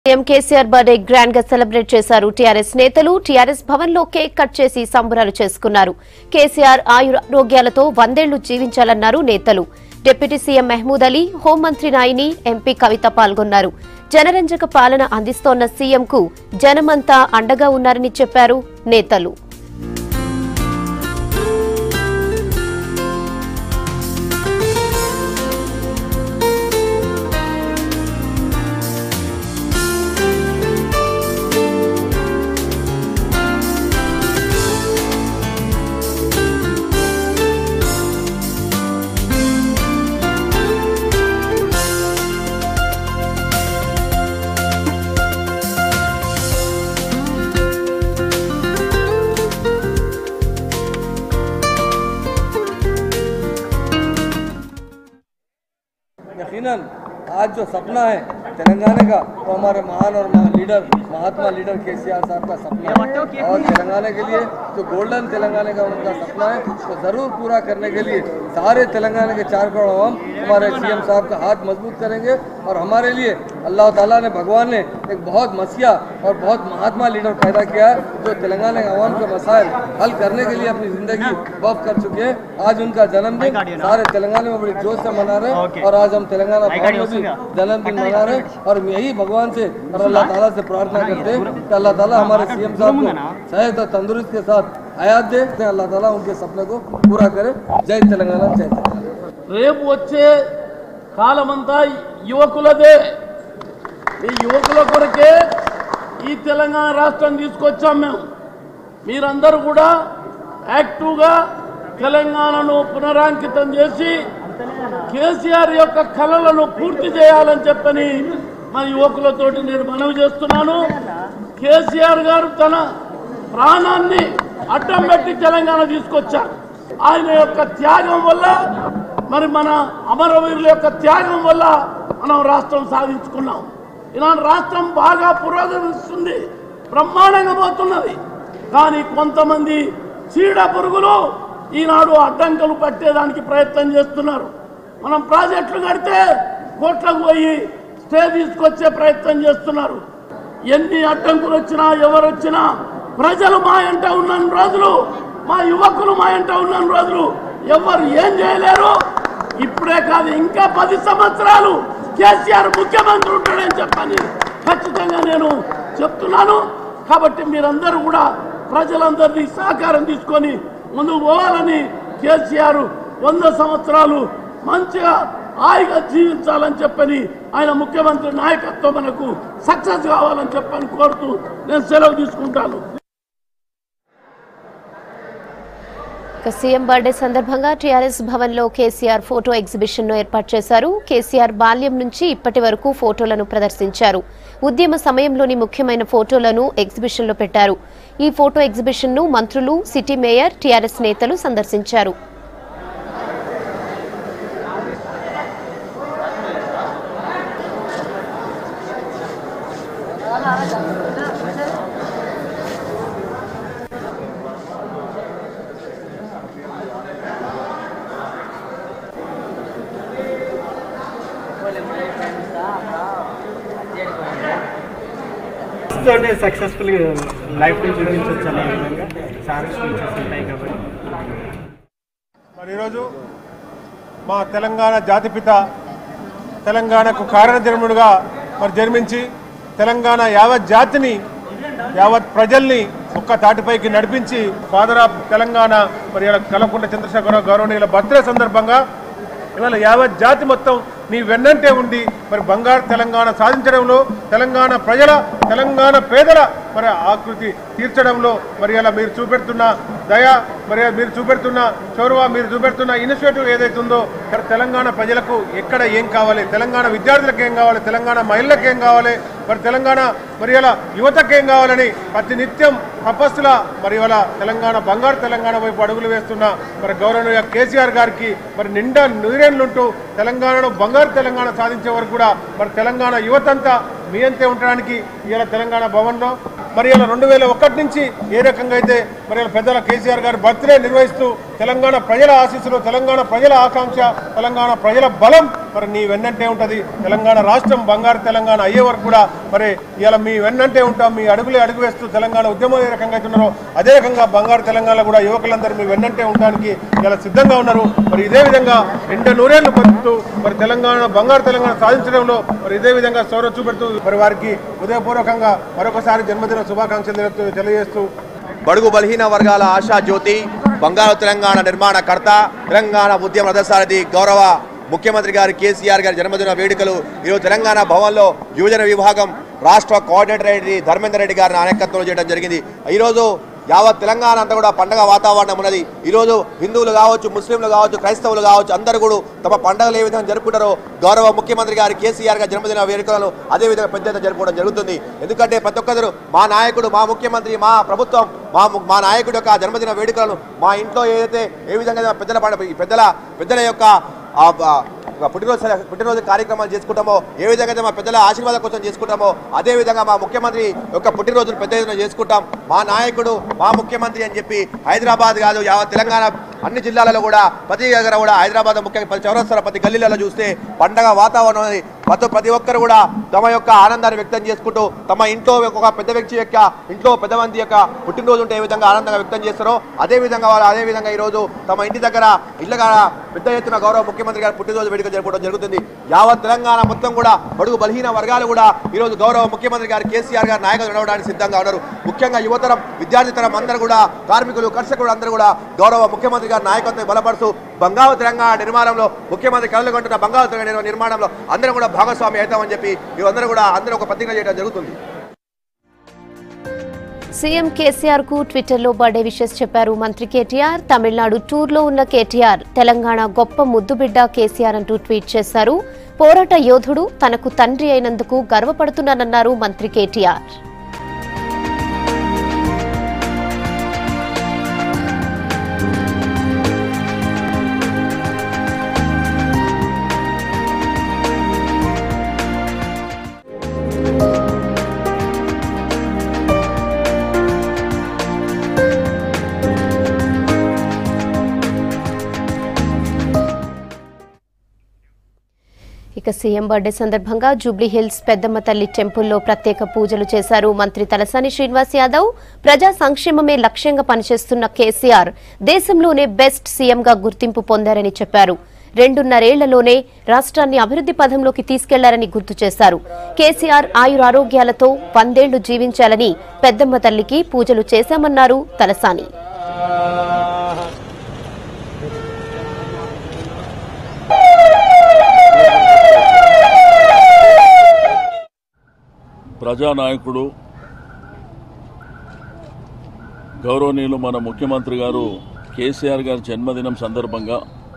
CM KCR birthday grand గా celebrate చేశారు టీఆర్ఎస్ నేతలు టీఆర్ఎస్ భవన్ లో కేక్ కట్ చేసి సంబరాలు చేసుకున్నారు కేసీఆర్ ఆయురారోగ్యాలతో వందేళ్లు జీవించాలన్నారు నేతలు డిప్యూటీ సీఎం మహమూద్ అలీ హోంమంత్రి నాయిని ఎంపీ కవిత పాల్గొన్నారు జనరంజక పాలన అందిస్తోన్న సీఎంకు జనమంతా అండగా ఉన్నారని చెప్పారు నేతలు यकीनन आज जो सपना है तेलंगाना का वो हमारे महान और महा लीडर महात्मा लीडर के सी आर साहब का सपना है और तेलंगाना के लिए जो गोल्डन तेलंगाना का उनका सपना है तो ज़रूर पूरा करने के लिए सारे तेलंगाना के चार करोड़ अवाम हमारे सीएम साहब का हाथ मजबूत करेंगे और हमारे लिए अल्लाह ताला ने भगवान ने एक बहुत मसीहा और बहुत महात्मा लीडर पैदा किया है जो तेलंगाना के अवाम के मसाइल हल करने के लिए अपनी ज़िंदगी वफ कर चुके हैं आज उनका जन्मदिन सारे तेलंगाना में बड़ी जोश से मना रहे हैं और आज हम तेलंगाना भवन में भी जन्मदिन मना रहे हैं और हम यही भगवान से और अल्लाह ताला से प्रार्थना करते हैं कि अल्लाह ताला हमारे सीएम साहब को सेहत और तंदुरुस्त के साथ हयात दे अल्लाह ताला उनके सपने को पूरा करे जय तेलंगाना जय तेलंगाना రేపు వచ్చే కాలమంతా యువకులదే ఈ యువకుల కొరకే ఈ తెలంగాణ రాష్ట్రం తీసుకొచ్చాం మేము మీరందరూ కూడా యాక్టివ్గా తెలంగాణను పునరాంకితం చేసి కేసీఆర్ యొక్క కళలను పూర్తి చేయాలని చెప్పని మా యువకులతోటి నేను మనవి చేస్తున్నాను కేసీఆర్ గారు తన ప్రాణాన్ని అడ్డం పెట్టి తెలంగాణ తీసుకొచ్చారు ఆయన యొక్క త్యాగం వల్ల మరి మన అమరవీరుల యొక్క త్యాగం వల్ల మనం రాష్ట్రం సాధించుకున్నాం ఇలాంటి రాష్ట్రం బాగా పురోగమిస్తుంది బ్రహ్మాండంగా పోతున్నది కానీ కొంతమంది చీడ పురుగులు ఈనాడు అడ్డంకులు పట్టేదానికి ప్రయత్నం చేస్తున్నారు మనం ప్రాజెక్టులు కడితే కోట్లకు పోయి స్టే తీసుకొచ్చే ప్రయత్నం చేస్తున్నారు ఎన్ని అడ్డంకులు వచ్చినా ఎవరు వచ్చినా ప్రజలు మా ఎంట ఉన్న రోజులు మా యువకులు మా ఎంట ఉన్న రోజులు ఎవరు ఏం చేయలేరు ఇప్పుడే కాదు ఇంకా పది సంవత్సరాలు కేసీఆర్ ముఖ్యమంత్రి ఉంటాడని చెప్పని ఖచ్చితంగా నేను చెప్తున్నాను కాబట్టి మీరందరూ కూడా ప్రజలందరినీ సహకారం తీసుకొని ముందుకు పోవాలని కేసీఆర్ వంద సంవత్సరాలు మంచిగా హాయిగా జీవించాలని చెప్పని ఆయన ముఖ్యమంత్రి నాయకత్వం మనకు సక్సెస్ కావాలని చెప్పని కోరుతూ నేను సెలవు తీసుకుంటాను ఇక సీఎం బర్త్డే సందర్భంగా టీఆర్ఎస్ భవన్ లో కేసీఆర్ ఫోటో ఎగ్జిబిషన్ ను ఏర్పాటు చేశారు కేసీఆర్ బాల్యం నుంచి ఇప్పటి వరకు ఫోటోలను ప్రదర్శించారు ఉద్యమ సమయంలోని ముఖ్యమైన ఫోటోలను ఎగ్జిబిషన్ లో పెట్టారు ఈ ఫోటో ఎగ్జిబిషన్ ను మంత్రులు సిటీ మేయర్ టీఆర్ఎస్ నేతలు సందర్శించారు తోటే సక్సెస్ఫుల్ లైఫ్ ని చూపించవచ్చు అనే విధంగా చాలా స్పీచెస్ ఉంటాయి కాబట్టి మరి ఈరోజు మా తెలంగాణ జాతిపిత తెలంగాణకు కారణజన్ముడుగా మరి జన్మించి తెలంగాణ యావత్ జాతిని యావత్ ప్రజల్ని ఒక్క తాటిపైకి నడిపించి ఫాదర్ ఆఫ్ తెలంగాణ మరి ఇలా కలకుంట చంద్రశేఖరరావు గౌరవనీయుల బర్త్డే సందర్భంగా ఇవాళ యావత్ జాతి మొత్తం నీ వెన్నంటే ఉండి మరి బంగారు తెలంగాణ సాధించడంలో తెలంగాణ ప్రజల తెలంగాణ పేదల మరి ఆకృతి తీర్చడంలో మరి అలా మీరు చూపెడుతున్న దయ మరి మీరు చూపెడుతున్న చొరవ మీరు చూపెడుతున్న ఇనిషియేటివ్ ఏదైతే ఉందో మరి తెలంగాణ ప్రజలకు ఎక్కడ ఏం కావాలి తెలంగాణ విద్యార్థులకు ఏం కావాలి తెలంగాణ మహిళలకు ఏం కావాలి మరి తెలంగాణ మరి అలా యువతకు ఏం కావాలని ప్రతి నిత్యం తపస్సుల మరి ఇవాళ తెలంగాణ బంగారు తెలంగాణ వైపు అడుగులు వేస్తున్న మరి గౌరవనీయ కేసీఆర్ గారికి మరి నిండా నూరేళ్లుంటూ తెలంగాణను బంగారు తెలంగాణ సాధించే వరకు కూడా మరి తెలంగాణ యువతంతా మీ అంతే ఉండడానికి ఇవాళ తెలంగాణ భవన్లో మరి ఇలా రెండు వేల ఒకటి నుంచి ఏ రకంగా అయితే మరి ఇలా పెద్దల కేసీఆర్ గారి బర్త్డే నిర్వహిస్తూ తెలంగాణ ప్రజల ఆశీస్సులు తెలంగాణ ప్రజల ఆకాంక్ష తెలంగాణ ప్రజల బలం మరి నీ వెన్నంటే ఉంటుంది తెలంగాణ రాష్ట్రం బంగారు తెలంగాణ అయ్యే వరకు కూడా మరి ఇలా మీ వెన్నంటే ఉంటాం మీ అడుగులే అడుగు వేస్తూ తెలంగాణ ఉద్యమం ఏ రకంగా అవుతున్నారో అదే రకంగా బంగారు తెలంగాణ కూడా యువకులందరూ మీ వెన్నంటే ఉండడానికి ఇలా సిద్ధంగా ఉన్నారు మరి ఇదే విధంగా ఎండ నూరేళ్లు పొందుతూ మరి తెలంగాణ బంగారు తెలంగాణ సాధించడంలో మరి ఇదే విధంగా సౌర చూపెడుతూ మరి వారికి హృదయపూర్వకంగా మరొకసారి జన్మదిన శుభాకాంక్షలు తెలుపుతూ- తెలియజేస్తూ బడుగు బలహీన వర్గాల ఆశా జ్యోతి బంగారు తెలంగాణ నిర్మాణకర్త తెలంగాణ ఉద్యమ రథసారథి గౌరవ ముఖ్యమంత్రి గారి కేసీఆర్ గారి జన్మదిన వేడుకలు ఈరోజు తెలంగాణ భవన్లో యువజన విభాగం రాష్ట్ర కోఆర్డినేటర్ రెడ్డి ధర్మేందర్ రెడ్డి గారి నాయకత్వంలో చేయడం జరిగింది ఈరోజు యావత్ తెలంగాణ అంతా కూడా పండగ వాతావరణం ఉన్నది ఈరోజు హిందువులు కావచ్చు ముస్లింలు కావచ్చు క్రైస్తవులు కావచ్చు అందరూ కూడా తమ పండుగలు ఏ విధంగా జరుపుకుంటారో గౌరవ ముఖ్యమంత్రి గారి కేసీఆర్ గారి జన్మదిన వేడుకలను అదే విధంగా పెద్ద ఎత్తున జరుపుకోవడం జరుగుతుంది ఎందుకంటే ప్రతి ఒక్కరు మా నాయకుడు మా ముఖ్యమంత్రి మా ప్రభుత్వం మా ము- మా నాయకుడి యొక్క జన్మదిన వేడుకలను మా ఇంట్లో ఏదైతే ఏ విధంగా పెద్దల పండుగ ఈ పెద్దల పెద్దల యొక్క ఆ బ- ఒక పుట్టినరోజు సెల- పుట్టినరోజు కార్యక్రమాలు చేసుకుంటామో ఏ విధంగా అయితే మా పెద్దల ఆశీర్వాదం కోసం చేసుకుంటామో అదే విధంగా మా ముఖ్యమంత్రి యొక్క పుట్టినరోజును పెద్ద ఎత్తున చేసుకుంటాం మా నాయకుడు మా ముఖ్యమంత్రి అని చెప్పి హైదరాబాద్ కాదు యావత్ తెలంగాణ అన్ని జిల్లాలలో కూడా ప్రతి దగ్గర కూడా హైదరాబాద్ ముఖ్యంగా ప్రతి చౌరస్తాల ప్రతి గల్లీలలో చూస్తే పండగ వాతావరణం అనేది ప్రతి ప్రతి ఒక్కరు కూడా తమ యొక్క ఆనందాన్ని వ్యక్తం చేసుకుంటూ తమ ఇంట్లో ఒక పెద్ద వ్యక్తి యొక్క ఇంట్లో పెద్ద మంది యొక్క పుట్టినరోజు ఉంటే ఏ విధంగా ఆనందంగా వ్యక్తం చేస్తారో అదే విధంగా వాళ్ళు అదే విధంగా ఈరోజు తమ ఇంటి దగ్గర ఇళ్ళ కాడ పెద్ద ఎత్తున గౌరవ ముఖ్యమంత్రి గారి పుట్టినరోజు వేడుక జరుపుకోవడం జరుగుతుంది యావత్ తెలంగాణ మొత్తం కూడా బడుగు బలహీన వర్గాలు కూడా ఈరోజు గౌరవ ముఖ్యమంత్రి గారు కేసీఆర్ గారు నాయకులు నడవడానికి సిద్ధంగా ఉన్నారు ముఖ్యంగా యువతరం విద్యార్థి తరం అందరూ కూడా కార్మికులు కర్షకులు అందరూ కూడా గౌరవ ముఖ్యమంత్రి గారి నాయకత్వం బలపరుస్తూ బంగారు తెలంగాణ నిర్మాణంలో ముఖ్యమంత్రి కళలు కంటున్న బంగారు తెలంగాణ నిర్మాణంలో అందరం కూడా భాగస్వామి అవుతామని చెప్పి ఇవందరూ కూడా అందరూ ఒక ప్రతిజ్ఞ చేయడం జరుగుతుంది సీఎం కేసీఆర్ కు ట్విట్టర్లో బర్త్డే విషెస్ చెప్పారు మంత్రి కేటీఆర్ తమిళనాడు టూర్లో ఉన్న కేటీఆర్ తెలంగాణ గొప్ప ముద్దుబిడ్డ కేసీఆర్ అంటూ ట్వీట్ చేశారు పోరాట యోధుడు తనకు తండ్రి అయినందుకు గర్వపడుతున్నానన్నారు మంత్రి కేటీఆర్ ఇక సీఎం బర్త్డే సందర్భంగా జూబ్లీ హిల్స్ పెద్దమ్మ తల్లి టెంపుల్లో ప్రత్యేక పూజలు చేశారు మంత్రి తలసాని శ్రీనివాస్ యాదవ్ ప్రజా సంక్షేమమే లక్ష్యంగా పనిచేస్తున్న కేసీఆర్ దేశంలోనే బెస్ట్ సీఎంగా గుర్తింపు పొందారని చెప్పారు రెండున్నరేళ్లలోనే రాష్ట్రాన్ని అభివృద్ధి పథంలోకి తీసుకెళ్లారని గుర్తు చేశారు కేసీఆర్ ఆయురారోగ్యాలతో వందేళ్లు జీవించాలని పెద్దమ్మ తల్లికి పూజలు చేశామన్నారు తలసాని ప్రజానాయకుడు గౌరవనీయులు మన ముఖ్యమంత్రి గారు కేసీఆర్ గారి జన్మదినం సందర్భంగా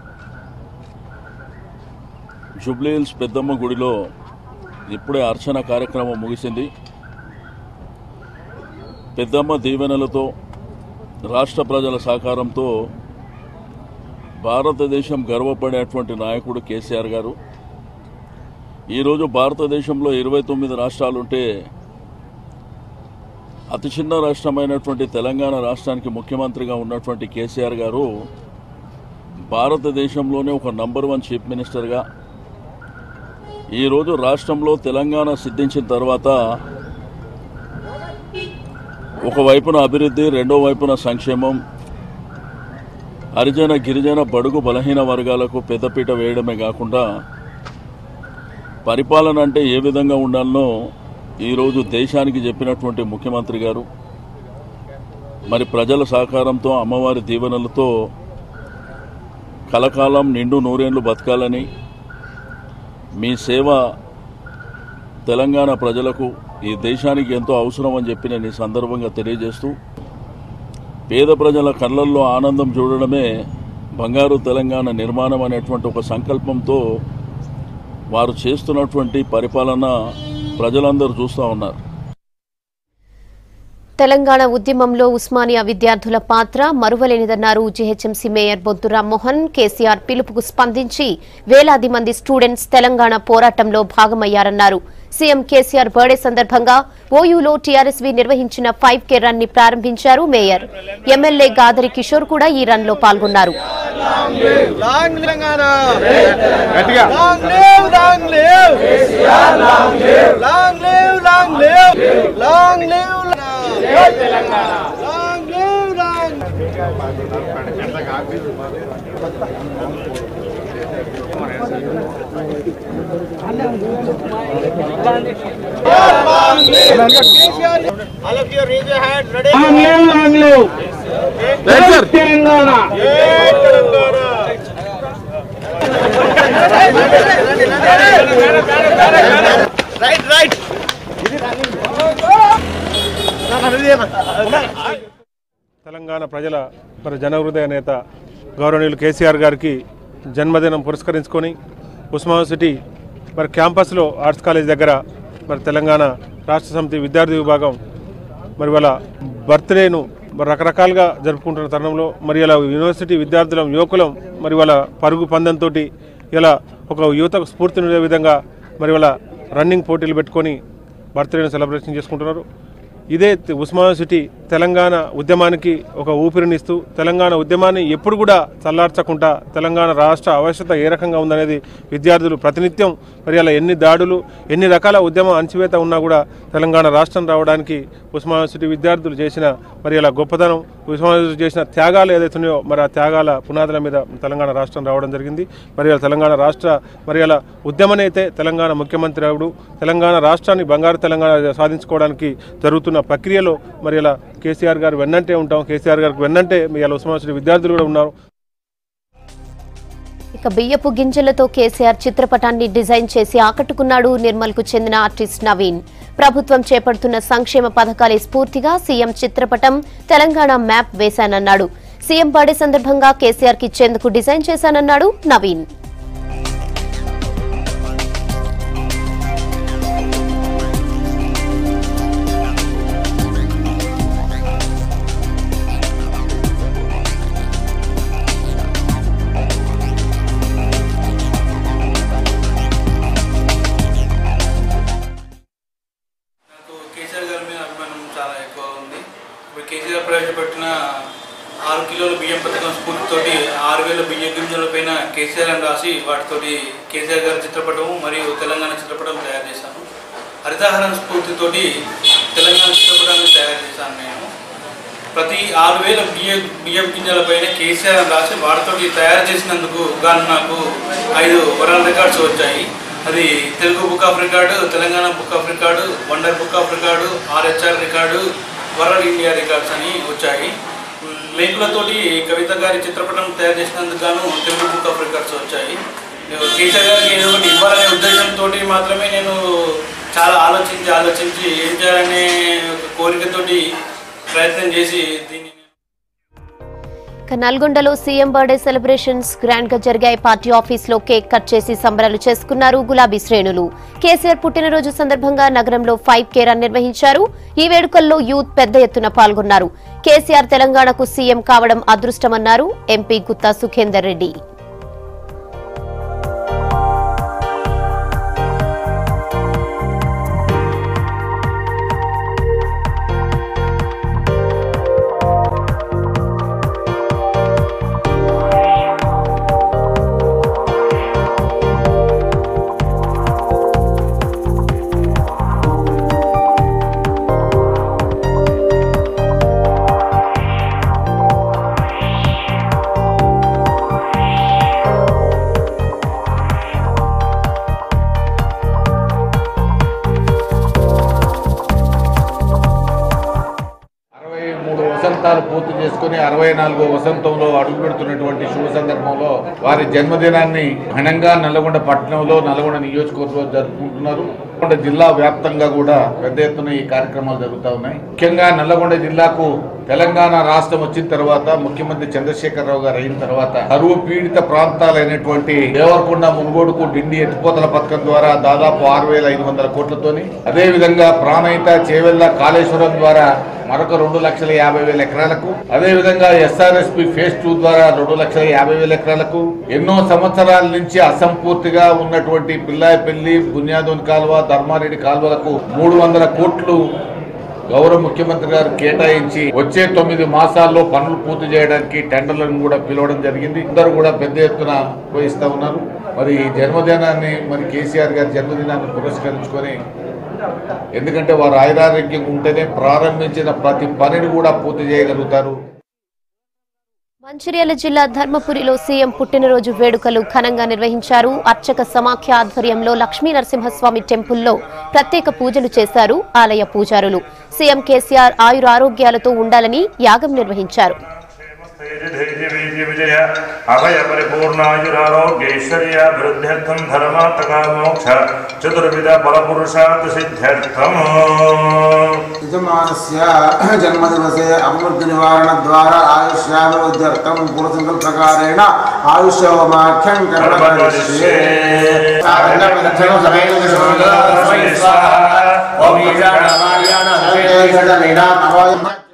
జుబ్లీహిల్స్ పెద్దమ్మ గుడిలో ఇప్పుడే అర్చన కార్యక్రమం ముగిసింది పెద్దమ్మ దీవెనలతో రాష్ట్ర ప్రజల సహకారంతో భారతదేశం గర్వపడేటువంటి నాయకుడు కేసీఆర్ గారు ఈరోజు భారతదేశంలో ఇరవై తొమ్మిది రాష్ట్రాలుంటే అతి చిన్న రాష్ట్రమైనటువంటి తెలంగాణ రాష్ట్రానికి ముఖ్యమంత్రిగా ఉన్నటువంటి కేసీఆర్ గారు భారతదేశంలోనే ఒక నంబర్ వన్ చీఫ్ మినిస్టర్గా ఈరోజు రాష్ట్రంలో తెలంగాణ సిద్ధించిన తర్వాత ఒకవైపున అభివృద్ధి రెండో వైపున సంక్షేమం హరిజన గిరిజన బడుగు బలహీన వర్గాలకు పెద్దపీట వేయడమే కాకుండా పరిపాలన అంటే ఏ విధంగా ఉండాలనో ఈరోజు దేశానికి చెప్పినటువంటి ముఖ్యమంత్రి గారు మరి ప్రజల సహకారంతో అమ్మవారి దీవెనలతో కలకాలం నిండు నూరేళ్లు బతకాలని మీ సేవ తెలంగాణ ప్రజలకు ఈ దేశానికి ఎంతో అవసరం అని చెప్పి నేను ఈ సందర్భంగా తెలియజేస్తూ పేద ప్రజల కళ్ళల్లో ఆనందం చూడడమే బంగారు తెలంగాణ నిర్మాణం అనేటువంటి ఒక సంకల్పంతో వారు చేస్తున్నటువంటి పరిపాలన ప్రజలందరూ చూస్తూ ఉన్నారు తెలంగాణ ఉద్యమంలో ఉస్మానియా విద్యార్థుల పాత్ర మరువలేనిదన్నారు జీహెచ్ఎంసీ మేయర్ బొద్దు రామ్మోహన్ కేసీఆర్ పిలుపుకు స్పందించి వేలాది మంది స్టూడెంట్స్ తెలంగాణ పోరాటంలో భాగమయ్యారన్నారు సీఎం కేసీఆర్ బర్త్డే సందర్భంగా ఓయూలో టీఆర్ఎస్వి నిర్వహించిన ఫైవ్ కే రన్ ని ప్రారంభించారు మేయర్ ఎమ్మెల్యే గాదరి కిషోర్ కూడా ఈ రన్ లో పాల్గొన్నారు లాంగ్ తెలంగాణ గట్టిగా long live long live long live long live long live long live Telangana long live long All of you raise your hand. Ready? Long live, long live. Telangana. Telangana. Right, right. Telangana ప్రజల మరి జనహృదయ నేత గౌరవనీయులు కేసీఆర్ గారికి జన్మదినం పురస్కరించుకొని Osman city మరి క్యాంపస్లో arts college దగ్గర మరి తెలంగాణ రాష్ట్ర సమితి విద్యార్థి విభాగం మరి వాళ్ళ బర్త్డేను మరి రకరకాలుగా జరుపుకుంటున్న తరుణంలో మరి ఇలా యూనివర్సిటీ విద్యార్థులం యువకులం మరి వాళ్ళ పరుగు పందంతో ఇలా ఒక యువతకు స్ఫూర్తినిచ్చే విధంగా మరి వాళ్ళ రన్నింగ్ పోటీలు పెట్టుకొని బర్త్డేను సెలబ్రేషన్ చేసుకుంటున్నారు ఇదే తె- ఉస్మానియా సిటీ తెలంగాణ ఉద్యమానికి ఒక ఊపిరినిస్తూ తెలంగాణ ఉద్యమాన్ని ఎప్పుడు కూడా చల్లార్చకుండా తెలంగాణ రాష్ట్ర ఆవశ్యకత ఏ రకంగా ఉందనేది విద్యార్థులు ప్రతినిత్యం మరి అలా ఎన్ని దాడులు ఎన్ని రకాల ఉద్యమ అణచివేత ఉన్నా కూడా తెలంగాణ రాష్ట్రం రావడానికి ఉస్మానియా సిటీ విద్యార్థులు చేసిన మరి అలా గొప్పతనం ఉస్మానియా సిటీ చేసిన త్యాగాలు ఏదైతున్నాయో మరి ఆ త్యాగాల పునాదుల మీద తెలంగాణ రాష్ట్రం రావడం జరిగింది మరి అలా తెలంగాణ రాష్ట్ర మరి అలా ఉద్యమనైతే తెలంగాణ ముఖ్యమంత్రి అవుడు తెలంగాణ రాష్ట్రాన్ని బంగారు తెలంగాణ సాధించుకోవడానికి జరుగుతున్న ప్రక్రియలో మరి ఇలా కేసీఆర్ గారు వెన్నంటే ఉంటాం కేసీఆర్ గారికి వెన్నంటే మీ ఇలా ఉస్మానియా సిటీ విద్యార్థులు కూడా ఉన్నారు ఇక బియ్యపు గింజలతో కేసీఆర్ చిత్రపటాన్ని డిజైన్ చేసి ఆకట్టుకున్నాడు నిర్మల్ కు చెందిన ఆర్టిస్ట్ నవీన్ ప్రభుత్వం చేపడుతున్న సంక్షేమ పథకాలే స్ఫూర్తిగా సీఎం చిత్రపటం తెలంగాణ మ్యాప్ వేశానన్నాడు సీఎం బర్త్డే సందర్భంగా కేసీఆర్ కి ఇచ్చేందుకు డిజైన్ చేశానన్నాడు నవీన్ నాకు కేసీఆర్ గారి మీద అభిమానం చాలా ఎక్కువ ఉంది ఇప్పుడు కేసీఆర్ ప్రవేశపెట్టిన ఆరు కిలోల బియ్యం పథకం స్ఫూర్తితోటి ఆరు వేల బియ్యం గింజల పైన కేసీఆర్ అని రాసి వాటితోటి కేసీఆర్ గారి చిత్రపటం మరియు తెలంగాణ చిత్రపటం తయారు చేశాను హరితహారం స్ఫూర్తితోటి తెలంగాణ చిత్రపటాన్ని తయారు చేశాను నేను ప్రతి ఆరు వేల బియ్య బియ్యం గింజల పైన కేసీఆర్ అని రాసి వాటితోటి తయారు చేసినందుకు గాను నాకు ఐదు వరల్డ్ రికార్డ్స్ వచ్చాయి అది Telugu book of record Telangana book of record wonder book of record RHR record world India records అని వచ్చాయి మ్, మేకులతోటి కవిత గారి చిత్రపటం తయారు చేసినందుకు గాను తెలుగు బుక్ ఆఫ్ రికార్డ్స్ వచ్చాయి నేను కేసీఆర్ గారికి ఏదో ఒకటి ఇవ్వాలనే ఉద్దేశంతో మాత్రమే నేను చాలా ఆలోచించి ఆలోచించి ఏం చేయాలనే ఒక కోరికతోటి ప్రయత్నం చేసి దీన్ని ఇక నల్గొండలో సీఎం బర్త్డే సెలబ్రేషన్స్ గ్రాండ్ గా జరిగాయి పార్టీ ఆఫీస్ లో కేక్ కట్ చేసి సంబరాలు చేసుకున్నారు గులాబీ శ్రేణులు కేసీఆర్ పుట్టినరోజు సందర్భంగా నగరంలో ఫైవ్ కే రన్ నిర్వహించారు ఈ వేడుకల్లో యూత్ పెద్ద ఎత్తున పాల్గొన్నారు కేసీఆర్ తెలంగాణకు సీఎం కావడం అదృష్టమన్నారు ఎంపీ గుత్తా సుఖేందర్ రెడ్డి అరవై మూడు వసంతాలు పూర్తి చేసుకుని అరవై నాలుగో వసంతంలో అడుగుపెడుతున్నటువంటి శుభ సందర్భంలో వారి జన్మదినాన్ని ఘనంగా నల్గొండ పట్టణంలో నల్గొండ నియోజకవర్గంలో జరుపుకుంటున్నారు నల్గొండ జిల్లా వ్యాప్తంగా కూడా పెద్ద ఎత్తున ఈ కార్యక్రమాలు జరుగుతూ ఉన్నాయి ముఖ్యంగా నల్లగొండ జిల్లాకు తెలంగాణ రాష్ట్రం వచ్చిన తర్వాత ముఖ్యమంత్రి చంద్రశేఖరరావు గారు అయిన తర్వాత కరువు పీడిత ప్రాంతాలైనటువంటి దేవరకొండ మునుగోడుకు డిండి ఎత్తిపోతల పథకం ద్వారా దాదాపు ఆరు వేల ఐదు వందల కోట్లతోని అదే విధంగా ప్రాణహిత చేవెళ్ల కాళేశ్వరం ద్వారా మరొక రెండు లక్షల యాభై వేల ఎకరాలకు అదే విధంగా ఎస్ఆర్ఎస్పి ఫేజ్ టూ ద్వారా రెండు లక్షల యాభై వేల ఎకరాలకు ఎన్నో సంవత్సరాల నుంచి అసంపూర్తిగా ఉన్నటువంటి పిల్లాయపల్లి బున్యాదోన్ కాలువ ధర్మారెడ్డి కాలువలకు మూడు వందల కోట్లు గౌరవ ముఖ్యమంత్రి గారు కేటాయించి వచ్చే తొమ్మిది మాసాల్లో పనులు పూర్తి చేయడానికి టెండర్లను కూడా పిలవడం జరిగింది అందరూ కూడా పెద్ద ఎత్తున ఉపయోగిస్తూ ఉన్నారు మరి ఈ జన్మదినాన్ని మరి కేసీఆర్ గారి జన్మదినాన్ని పురస్కరించుకొని ఎందుకంటే వారు ఆయురారోగ్యం ఉంటేనే ప్రారంభించిన ప్రతి పనిని కూడా పూర్తి చేయగలుగుతారు మంచిర్యాల జిల్లా ధర్మపురిలో సీఎం పుట్టినరోజు వేడుకలు ఘనంగా నిర్వహించారు అర్చక సమాఖ్య ఆధ్వర్యంలో లక్ష్మీ నరసింహస్వామి టెంపుల్లో ప్రత్యేక పూజలు చేశారు ఆలయ పూజారులు సీఎం కేసీఆర్ ఆయుర ఆరోగ్యాలతో ఉండాలని యాగం నిర్వహించారు విజయ అభయ పరిపూర్ణాయురారోగ్యైశ్వర్యాభివృద్ధ్యర్థం ధర్మాత్మకా మోక్ష చతుర్విధ బలపురుషార్థ సిద్ధ్యర్థం యజమానస్య జన్మదివసే అభివృద్ధి నివారణ ద్వారా ఆయుష్యాభివృద్ధ్యర్థం పూర్వసంకల్పకారేణ ఆయుష్యోమాఖ్యం కర్మకరిష్యే ఓం ఈశాన